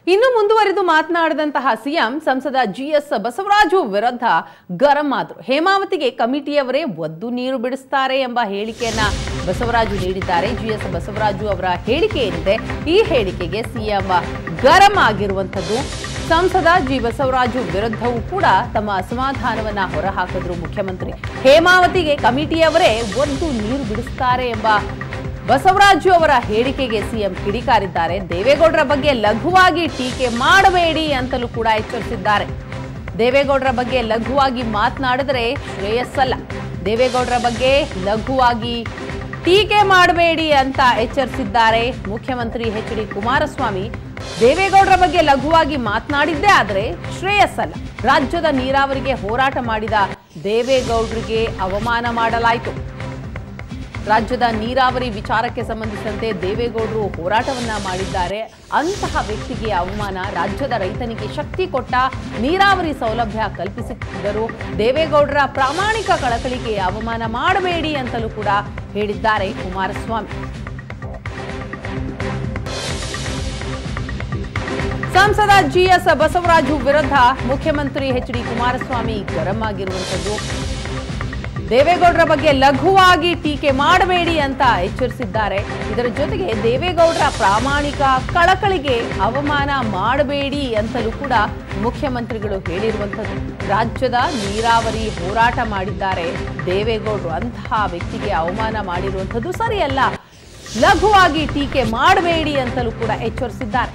ಇನ್ನು ಮುಂದುವರೆದು ಮಾತನಾಡಿದಂತಹ ಸಿಎಂ ಸಂಸದ ಜಿಎಸ್ ಬಸವರಾಜು ವಿರುದ್ಧ ಗರಂ ಆದ್ರು ಹೇಮಾವತಿಗೆ ಕಮಿಟಿಯವರೇ ಒದ್ದು ನೀರು ಬಿಡಿಸ್ತಾರೆ ಎಂಬ ಹೇಳಿಕೆಯನ್ನ ಬಸವರಾಜು ನೀಡಿದ್ದಾರೆ ಜಿಎಸ್ ಬಸವರಾಜು ಅವರ ಹೇಳಿಕೆ ಏನಿದೆ ಈ ಹೇಳಿಕೆಗೆ ಸಿಎಂ ಗರಂ ಆಗಿರುವಂಥದ್ದು ಸಂಸದ ಜಿ ಬಸವರಾಜು ವಿರುದ್ಧವೂ ಕೂಡ ತಮ್ಮ ಅಸಮಾಧಾನವನ್ನ ಹೊರಹಾಕಿದ್ರು ಮುಖ್ಯಮಂತ್ರಿ ಹೇಮಾವತಿಗೆ ಕಮಿಟಿಯವರೇ ಒದ್ದು ನೀರು ಬಿಡಿಸ್ತಾರೆ ಎಂಬ ಬಸವರಾಜು ಅವರ ಹೇಳಿಕೆಗೆ ಸಿಎಂ ಕಿಡಿಕಾರಿದ್ದಾರೆ ದೇವೇಗೌಡರ ಬಗ್ಗೆ ಲಘುವಾಗಿ ಟೀಕೆ ಮಾಡಬೇಡಿ ಅಂತಲೂ ಕೂಡ ಎಚ್ಚರಿಸಿದ್ದಾರೆ ದೇವೇಗೌಡರ ಬಗ್ಗೆ ಲಘುವಾಗಿ ಮಾತನಾಡಿದರೆ ಶ್ರೇಯಸ್ಸಲ್ಲ ದೇವೇಗೌಡರ ಬಗ್ಗೆ ಲಘುವಾಗಿ ಟೀಕೆ ಮಾಡಬೇಡಿ ಅಂತ ಎಚ್ಚರಿಸಿದ್ದಾರೆ ಮುಖ್ಯಮಂತ್ರಿ ಎಚ್ ಡಿ ಕುಮಾರಸ್ವಾಮಿ ದೇವೇಗೌಡರ ಬಗ್ಗೆ ಲಘುವಾಗಿ ಮಾತನಾಡಿದ್ದೇ ಆದರೆ ಶ್ರೇಯಸ್ಸಲ್ಲ ರಾಜ್ಯದ ನೀರಾವರಿಗೆ ಹೋರಾಟ ಮಾಡಿದ ದೇವೇಗೌಡರಿಗೆ ಅವಮಾನ ಮಾಡಲಾಯಿತು ರಾಜ್ಯದ ನೀರಾವರಿ ವಿಚಾರಕ್ಕೆ ಸಂಬಂಧಿಸಿದಂತೆ ದೇವೇಗೌಡರು ಹೋರಾಟವನ್ನ ಮಾಡಿದ್ದಾರೆ ಅಂತಹ ವ್ಯಕ್ತಿಗೆ ಅವಮಾನ ರಾಜ್ಯದ ರೈತನಿಗೆ ಶಕ್ತಿ ಕೊಟ್ಟ ನೀರಾವರಿ ಸೌಲಭ್ಯ ಕಲ್ಪಿಸಿದ್ದರು ದೇವೇಗೌಡರ ಪ್ರಾಮಾಣಿಕ ಕಳಕಳಿಗೆ ಅವಮಾನ ಮಾಡಬೇಡಿ ಅಂತಲೂ ಕೂಡ ಹೇಳಿದ್ದಾರೆ ಕುಮಾರಸ್ವಾಮಿ ಸಂಸದ ಜಿಎಸ್ ಬಸವರಾಜು ವಿರುದ್ಧ ಮುಖ್ಯಮಂತ್ರಿ ಎಚ್ ಡಿ ಕುಮಾರಸ್ವಾಮಿ ಗರಂ ಆಗಿರುವಂತದ್ದು ದೇವೇಗೌಡರ ಬಗ್ಗೆ ಲಘುವಾಗಿ ಟೀಕೆ ಮಾಡಬೇಡಿ ಅಂತ ಎಚ್ಚರಿಸಿದ್ದಾರೆ ಇದರ ಜೊತೆಗೆ ದೇವೇಗೌಡರ ಪ್ರಾಮಾಣಿಕ ಕಳಕಳಿಗೆ ಅವಮಾನ ಮಾಡಬೇಡಿ ಅಂತಲೂ ಕೂಡ ಮುಖ್ಯಮಂತ್ರಿಗಳು ಹೇಳಿರುವಂಥದ್ದು ರಾಜ್ಯದ ನೀರಾವರಿ ಹೋರಾಟ ಮಾಡಿದ್ದಾರೆ ದೇವೇಗೌಡರು ಅಂತಹ ವ್ಯಕ್ತಿಗೆ ಅವಮಾನ ಮಾಡಿರುವಂಥದ್ದು ಸರಿಯಲ್ಲ ಲಘುವಾಗಿ ಟೀಕೆ ಮಾಡಬೇಡಿ ಅಂತಲೂ ಕೂಡ ಎಚ್ಚರಿಸಿದ್ದಾರೆ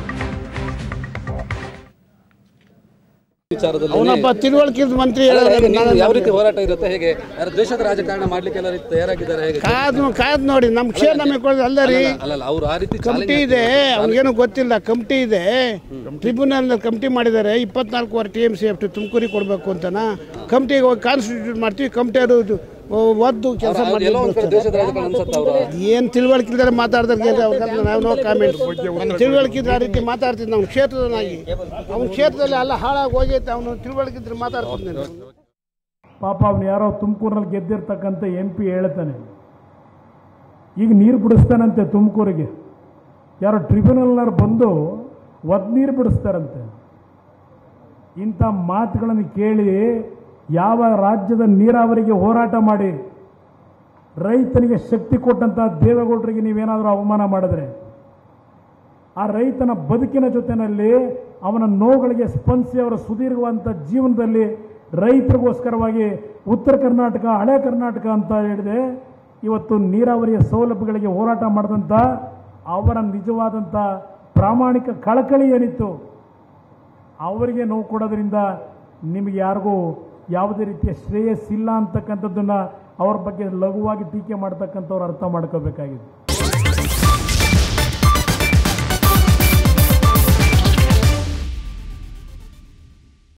ವಿಚಾರದಲ್ಲಿ ಅವನೊಬ್ಬ ತಿಳುವಳಿಕೆ ಮಂತ್ರಿ ಅಲ್ಲ, ಹೇಳಿದ್ರೆ ಹೇಗೆ ನೀವು ನಾನು ಯಾವ ರೀತಿ ಹೋರಾಟ ಇರುತ್ತೆ ಹೇಗೆ ಯಾರು ದ್ವೇಷದ ರಾಜಕಾರಣ ಮಾಡ್ಲಿಕ್ಕೆ ಎಲ್ಲ ರೀತಿ ತಯಾರಾಗಿದ್ದಾರೆ ಹೇಗೆ ಕಾದ್ ಕಾದ್ ನೋಡಿ ನಮ್ ಕ್ಷೇತ್ರ ನಮಗೆ ಕೊಡೋದು ಅಲ್ಲ ರೀ ಅಲ್ಲಲ್ಲ ಅವ್ರು ಆ ರೀತಿ ಕಮಿಟಿ ಇದೆ ಅವ್ನಿಗೇನು ಗೊತ್ತಿಲ್ಲ ಕಮಿಟಿ ಇದೆ ಟ್ರಿಬ್ಯುನಲ್ ಕಮಿಟಿ ಮಾಡಿದ್ದಾರೆ ಇಪ್ಪತ್ನಾಲ್ಕುವರೆ ಟಿ ಎಮ್ ಸಿ ಎಫ್ ತುಮಕೂರಿಗೆ ಕೊಡಬೇಕು ಅಂತನಾ ಕಮಿಟಿಗೆ ಹೋಗಿ ಕಾನ್ಸ್ಟಿಟ್ಯೂಟ್ ಮಾಡ್ತೀವಿ ಕಮಿಟಿ ಅವರು ಒದ್ದು ಕೆಲಸ ಮಾಡಿ ಎಲ್ಲೋ ಒಂದ್ ಕಡೆ ದ್ವೇಷದ ರಾಜಕಾರಣ ಅನ್ಸುತ್ತೆ ಅವರು ಏನು ತಿಳುವಳಿಕೆ ಇಲ್ದರೆ ಮಾತಾಡ್ದಾಗ ನಾವು ನೋ ಕಾಮೆಂಟ್ ತಿಳುವಳಿಕೆ ಇದ್ರೆ ಆ ರೀತಿ ಮಾತಾಡ್ತಿದ್ದೆ ಅವ್ನ ಕ್ಷೇತ್ರದನಾಗಿ ಅವ್ನ ಕ್ಷೇತ್ರದಲ್ಲಿ ಎಲ್ಲ ಹಾಳಾಗಿ ಹೋಗೈತೆ ಅವನು ತಿಳುವಳಿಕೆ ಇದ್ರೆ ಮಾತಾಡ್ತಿದ್ದೆ ಪಾಪ ಅವನು ಯಾರೋ ತುಮಕೂರಲ್ಲಿ ಗೆದ್ದಿರ್ತಕ್ಕಂಥ ಎಂ ಪಿ ಹೇಳ್ತಾನೆ ಈಗ ನೀರು ಬಿಡಿಸ್ತಾನಂತೆ ತುಮಕೂರಿಗೆ ಯಾರೋ ಟ್ರಿಬ್ಯುನಲ್ನವ್ರು ಬಂದು ಒದ್ ನೀರು ಬಿಡಿಸ್ತಾರಂತೆ ಇಂಥ ಮಾತುಗಳನ್ನು ಕೇಳಿ ಯಾವ ರಾಜ್ಯದ ನೀರಾವರಿಗೆ ಹೋರಾಟ ಮಾಡಿ ರೈತನಿಗೆ ಶಕ್ತಿ ಕೊಟ್ಟಂಥ ದೇವೇಗೌಡರಿಗೆ ನೀವೇನಾದರೂ ಅವಮಾನ ಮಾಡಿದ್ರೆ ಆ ರೈತನ ಬದುಕಿನ ಜೊತೆಯಲ್ಲಿ ಅವನ ನೋವುಗಳಿಗೆ ಸ್ಪಂದಿಸಿ ಅವರ ಸುದೀರ್ಘವಂತ ಜೀವನದಲ್ಲಿ ರೈತರಿಗೋಸ್ಕರವಾಗಿ ಉತ್ತರ ಕರ್ನಾಟಕ ಹಳೆ ಕರ್ನಾಟಕ ಅಂತ ಹೇಳಿದೆ ಇವತ್ತು ನೀರಾವರಿಯ ಸೌಲಭ್ಯಗಳಿಗೆ ಹೋರಾಟ ಮಾಡಿದಂಥ ಅವರ ನಿಜವಾದಂಥ ಪ್ರಾಮಾಣಿಕ ಕಳಕಳಿ ಏನಿತ್ತು ಅವರಿಗೆ ನೋವು ಕೊಡೋದ್ರಿಂದ ನಿಮಗೆ ಯಾರಿಗೂ ಯಾವುದೇ ರೀತಿಯ ಶ್ರೇಯಸ್ಸಿಲ್ಲ ಅಂತಕ್ಕಂಥದ್ದನ್ನು ಅವ್ರ ಬಗ್ಗೆ ಲಘುವಾಗಿ ಟೀಕೆ ಮಾಡ್ತಕ್ಕಂಥವ್ರು ಅರ್ಥ ಮಾಡ್ಕೋಬೇಕಾಗಿದೆ